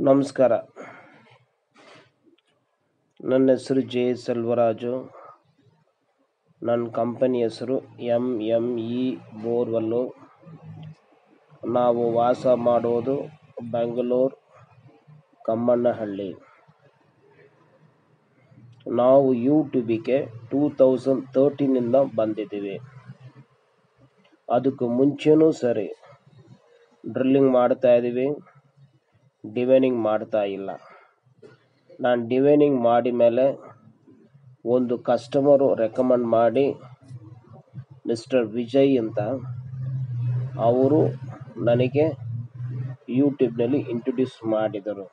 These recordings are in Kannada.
ನಮಸ್ಕಾರ ನನ್ನ ಹೆಸರು ಜೆ ಸೆಲ್ವರಾಜು ನನ್ನ ಕಂಪನಿ ಹೆಸರು ಎಮ್ ಎಮ್ ಇ ಬೋರ್ವೆಲ್ಲು ನಾವು ವಾಸ ಮಾಡೋದು ಬೆಂಗಳೂರು ಕಮ್ಮಣ್ಣಹಳ್ಳಿ ನಾವು ಯೂಟ್ಯೂಬಿಗೆ ಟೂ ತೌಸಂಡ್ ತರ್ಟೀನಿಂದ ಬಂದಿದ್ದೀವಿ ಅದಕ್ಕೂ ಮುಂಚೆನೂ ಸರಿ ಡ್ರಿಲ್ಲಿಂಗ್ ಮಾಡ್ತಾ ಇದ್ದೀವಿ ಡಿವೈನಿಂಗ್ ಮಾಡ್ತಾ ಇಲ್ಲ ನಾನು ಡಿವೈನಿಂಗ್ ಮಾಡಿ ಮೇಲೆ ಒಂದು ಕಸ್ಟಮರು ರೆಕಮೆಂಡ್ ಮಾಡಿ ಮಿಸ್ಟರ್ ವಿಜಯ್ ಅಂತ ಅವರು ನನಗೆ ಯೂಟ್ಯೂಬ್ನಲ್ಲಿ ಇಂಟ್ರೊಡ್ಯೂಸ್ ಮಾಡಿದರು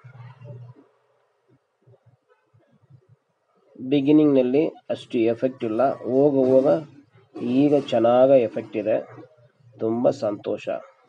ಬಿಗಿನಿಂಗ್ನಲ್ಲಿ ಅಷ್ಟು ಎಫೆಕ್ಟ್ ಇಲ್ಲ ಹೋಗ ಹೋಗ ಈಗ ಚೆನ್ನಾಗ ಎಫೆಕ್ಟ್ ಇದೆ ತುಂಬ ಸಂತೋಷ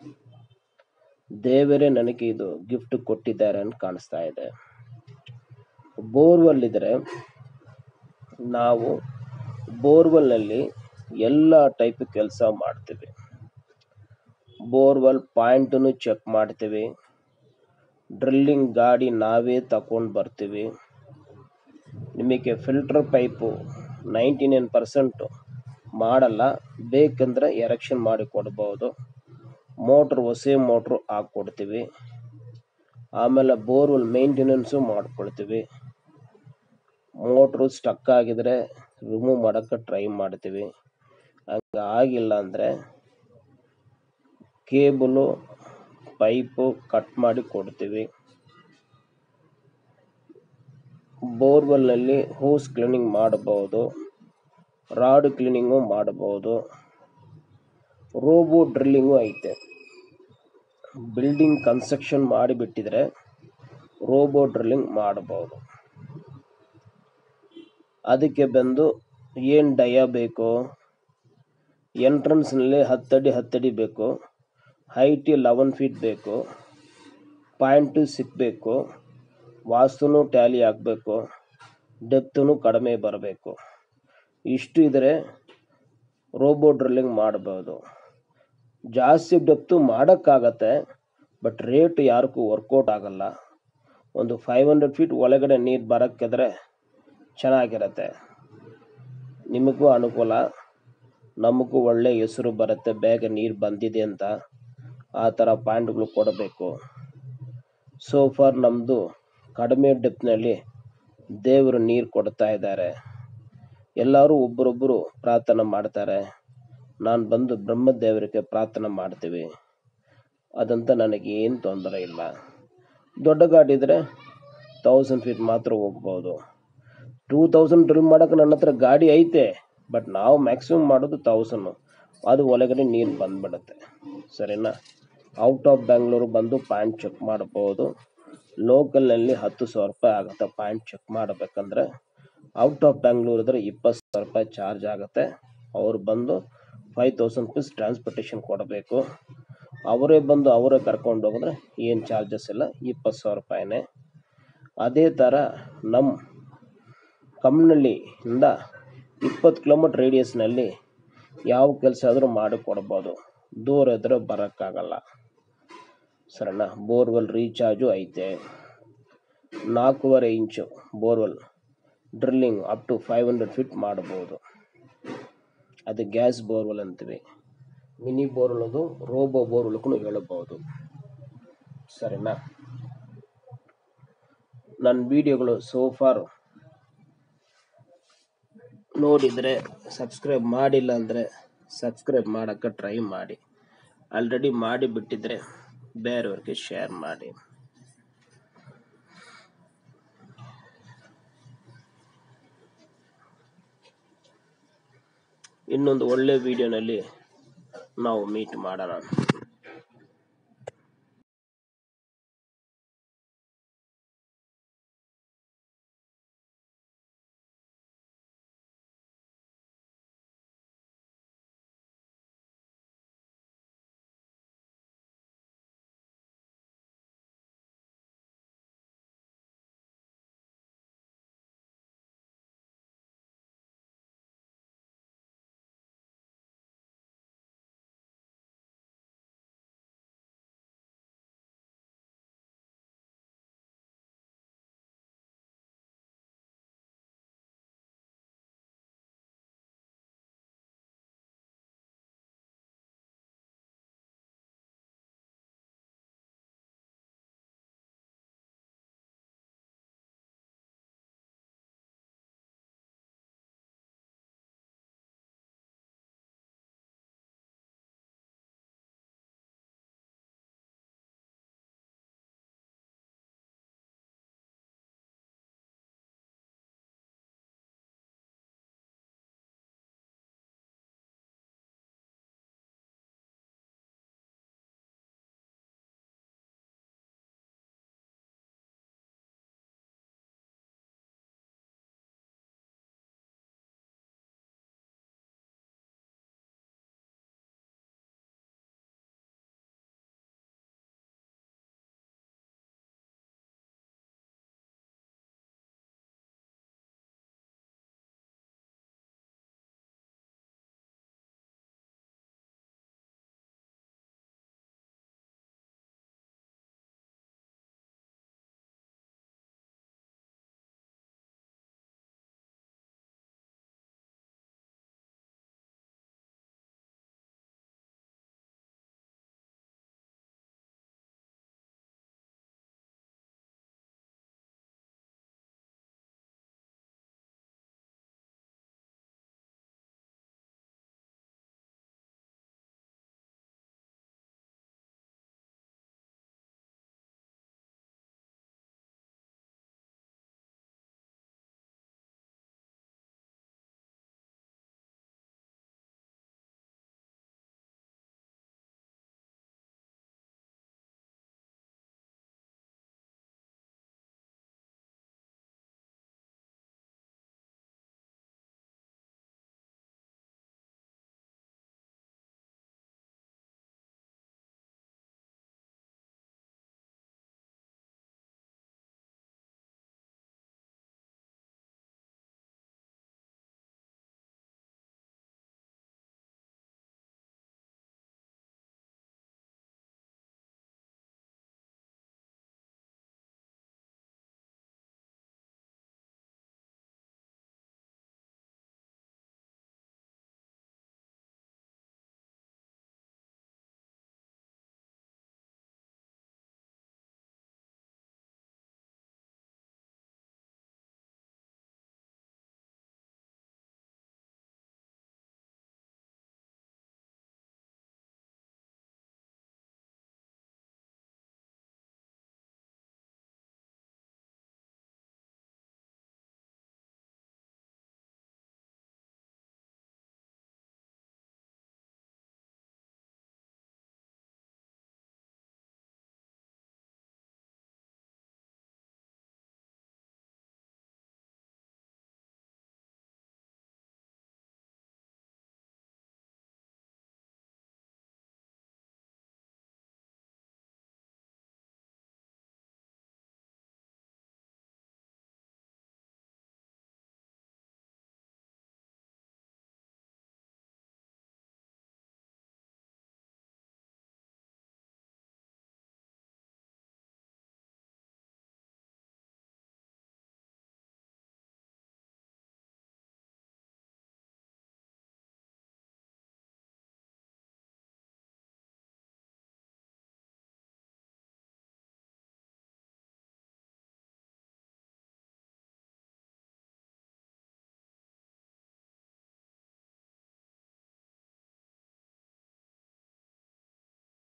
ದೇವರೇ ನನಗೆ ಇದು ಗಿಫ್ಟ್ ಕೊಟ್ಟಿದ್ದಾರೆ ಅಂತ ಕಾಣಿಸ್ತಾ ಇದೆ ಬೋರ್ವೆಲ್ ಇದ್ರೆ ನಾವು ಬೋರ್ವೆಲ್ನಲ್ಲಿ ಎಲ್ಲ ಟೈಪ್ ಕೆಲಸ ಮಾಡ್ತೀವಿ ಬೋರ್ವೆಲ್ ಪಾಯಿಂಟನ್ನು ಚೆಕ್ ಮಾಡ್ತೀವಿ ಡ್ರಿಲ್ಲಿಂಗ್ ಗಾಡಿ ನಾವೇ ತಗೊಂಡು ಬರ್ತೀವಿ ನಿಮಗೆ filter pipe ninety nine percent ಮಾಡಲ್ಲ ಬೇಕಂದರೆ ಎರೆಕ್ಷನ್ ಮಾಡಿ ಕೊಡ್ಬೋದು ಮೋಟ್ರ್ ಹೊಸ ಮೋಟ್ರು ಹಾಕ್ಕೊಡ್ತೀವಿ ಆಮೇಲೆ ಬೋರ್ವೆಲ್ ಮೇಂಟೆನೆನ್ಸು ಮಾಡ್ಕೊಳ್ತೀವಿ ಮೋಟ್ರು ಸ್ಟಕ್ ಆಗಿದ್ರೆ ರಿಮೂವ್ ಮಾಡೋಕ್ಕೆ ಟ್ರೈ ಮಾಡ್ತೀವಿ ಹಂಗೆ ಆಗಿಲ್ಲ ಅಂದರೆ ಕೇಬಲು ಪೈಪು ಕಟ್ ಮಾಡಿ ಕೊಡ್ತೀವಿ ಬೋರ್ವೆಲ್ನಲ್ಲಿ ಹೋಸ್ ಕ್ಲೀನಿಂಗ್ ಮಾಡಬಹುದು ರಾಡ್ ಕ್ಲೀನಿಂಗು ಮಾಡಬಹುದು ರೋಬೋ ಡ್ರಿಲ್ಲಿಂಗು ಐತೆ ಬಿಲ್ಡಿಂಗ್ ಕನ್ಸ್ಟ್ರಕ್ಷನ್ ಮಾಡಿಬಿಟ್ಟಿದ್ರೆ ರೋಬೋ ಡ್ರಿಲ್ಲಿಂಗ್ ಮಾಡಬಹುದು ಅದಕ್ಕೆ ಬಂದು ಏನು ಡಯ ಬೇಕು ಎಂಟ್ರೆನ್ಸ್ನಲ್ಲಿ ಹತ್ತಡಿ ಹತ್ತಡಿ ಬೇಕು ಹೈಟಿ ಲೆವೆನ್ ಫೀಟ್ ಬೇಕು ಪಾಯಿಂಟು ಸಿಕ್ಕಬೇಕು ವಾಸ್ತುನು ಟ್ಯಾಲಿ ಆಗಬೇಕು ಡೆಪ್ತೂ ಕಡಿಮೆ ಬರಬೇಕು ಇಷ್ಟು ಇದ್ದರೆ ರೋಬೋ ಡ್ರಿಲ್ಲಿಂಗ್ ಮಾಡ್ಬೋದು ಜಾಸ್ತಿ ಡೆಪ್ತು ಮಾಡೋಕ್ಕಾಗತ್ತೆ ಬಟ್ ರೇಟ್ ಯಾರಿಗೂ ವರ್ಕೌಟ್ ಆಗಲ್ಲ ಒಂದು ಫೈವ್ ಹಂಡ್ರೆಡ್ ಫೀಟ್ ಒಳಗಡೆ ನೀರು ಬರೋಕ್ಕಿದ್ರೆ ಚೆನ್ನಾಗಿರತ್ತೆ ನಿಮಗೂ ಅನುಕೂಲ ನಮಗೂ ಒಳ್ಳೆ ಹೆಸರು ಬರುತ್ತೆ ಬೇಗ ನೀರು ಬಂದಿದೆ ಅಂತ ಆ ಥರ ಪಾಯಿಂಟ್ಗಳು ಕೊಡಬೇಕು ಸೋ ಫಾರ್ ನಮ್ಮದು ಕಡಿಮೆ ಡೆಪ್ನಲ್ಲಿ ದೇವರು ನೀರು ಕೊಡ್ತಾ ಇದ್ದಾರೆ ಎಲ್ಲರೂ ಒಬ್ಬರೊಬ್ಬರು ಪ್ರಾರ್ಥನೆ ಮಾಡ್ತಾರೆ ನಾನು ಬಂದು ಬ್ರಹ್ಮದೇವರಿಗೆ ಪ್ರಾರ್ಥನೆ ಮಾಡ್ತೀವಿ ಅದಂತ ನನಗೇನು ತೊಂದರೆ ಇಲ್ಲ ದೊಡ್ಡ ಗಾಡಿ ಇದ್ದರೆ ತೌಸಂಡ್ ಫೀಟ್ ಮಾತ್ರ ಹೋಗ್ಬೋದು ಟೂ ತೌಸಂಡ್ ಡ್ರಿಲ್ ಮಾಡೋಕೆ ನನ್ನ ಹತ್ರ ಗಾಡಿ ಐತೆ ಬಟ್ ನಾವು ಮ್ಯಾಕ್ಸಿಮಮ್ ಮಾಡೋದು ತೌಸಂಡು ಅದು ಒಳಗಡೆ ನೀರು ಬಂದ್ಬಿಡುತ್ತೆ ಸರಿನಾ ಔಟ್ ಆಫ್ ಬ್ಯಾಂಗ್ಳೂರು ಬಂದು ಪಾಯಿಂಟ್ ಚೆಕ್ ಮಾಡ್ಬೋದು ಲೋಕಲ್ನಲ್ಲಿ ಹತ್ತು ಸಾವಿರ ರೂಪಾಯಿ ಆಗುತ್ತೆ ಪಾಯಿಂಟ್ ಚೆಕ್ ಮಾಡಬೇಕಂದ್ರೆ ಔಟ್ ಆಫ್ ಬ್ಯಾಂಗ್ಳೂರ್ ಇದ್ರೆ ಇಪ್ಪತ್ತು ಸಾವಿರ ರೂಪಾಯಿ ಚಾರ್ಜ್ ಆಗುತ್ತೆ ಅವ್ರು ಬಂದು ಫೈವ್ ತೌಸಂಡ್ ರುಪೀಸ್ ಟ್ರಾನ್ಸ್ಪೋರ್ಟೇಷನ್ ಕೊಡಬೇಕು ಅವರೇ ಬಂದು ಅವರೇ ಕರ್ಕೊಂಡು ಹೋಗಿದ್ರೆ ಏನು ಚಾರ್ಜಸ್ ಇಲ್ಲ ಇಪ್ಪತ್ತು ಸಾವಿರ ರೂಪಾಯಿನೇ ಅದೇ ಥರ ನಮ್ಮ ಕಮ್ಮನಹಳ್ಳಿಯಿಂದ ಇಪ್ಪತ್ತು ಕಿಲೋಮೀಟ್ರ್ ರೇಡಿಯಸ್ನಲ್ಲಿ ಯಾವ ಕೆಲಸ ಆದರೂ ಮಾಡಿ ಕೊಡ್ಬೋದು ದೂರ ಇದ್ದರೆ ಬರೋಕ್ಕಾಗಲ್ಲ ಸರಿನಾ ಬೋರ್ವೆಲ್ ರೀಚಾರ್ಜು ಐತೆ ನಾಲ್ಕೂವರೆ ಇಂಚು borewell drilling up to five hundred feet ಮಾಡ್ಬೋದು ಅದು ಗ್ಯಾಸ್ ಬೋರ್ವೆಲ್ ಅಂತೀವಿ ಮಿನಿ ಬೋರ್ವೆಲ್ ಅದು ರೋಬೋ ಬೋರ್ವೆಲ್ಗೂ ಹೇಳಬಹುದು ಸರಿನಾ ನನ್ನ ವಿಡಿಯೋಗಳು ಸೋಫಾರ್ ನೋಡಿದರೆ ಸಬ್ಸ್ಕ್ರೈಬ್ ಮಾಡಿಲ್ಲ ಅಂದರೆ ಸಬ್ಸ್ಕ್ರೈಬ್ ಮಾಡೋಕ್ಕೆ ಟ್ರೈ ಮಾಡಿ ಆಲ್ರೆಡಿ ಮಾಡಿ ಬಿಟ್ಟಿದ್ರೆ ಬೇರೆಯವ್ರಿಗೆ ಶೇರ್ ಮಾಡಿ ಇನ್ನೊಂದು ಒಳ್ಳೆ ವಿಡಿಯೋನಲ್ಲಿ ನಾವು ಮೀಟ್ ಮಾಡೋಣ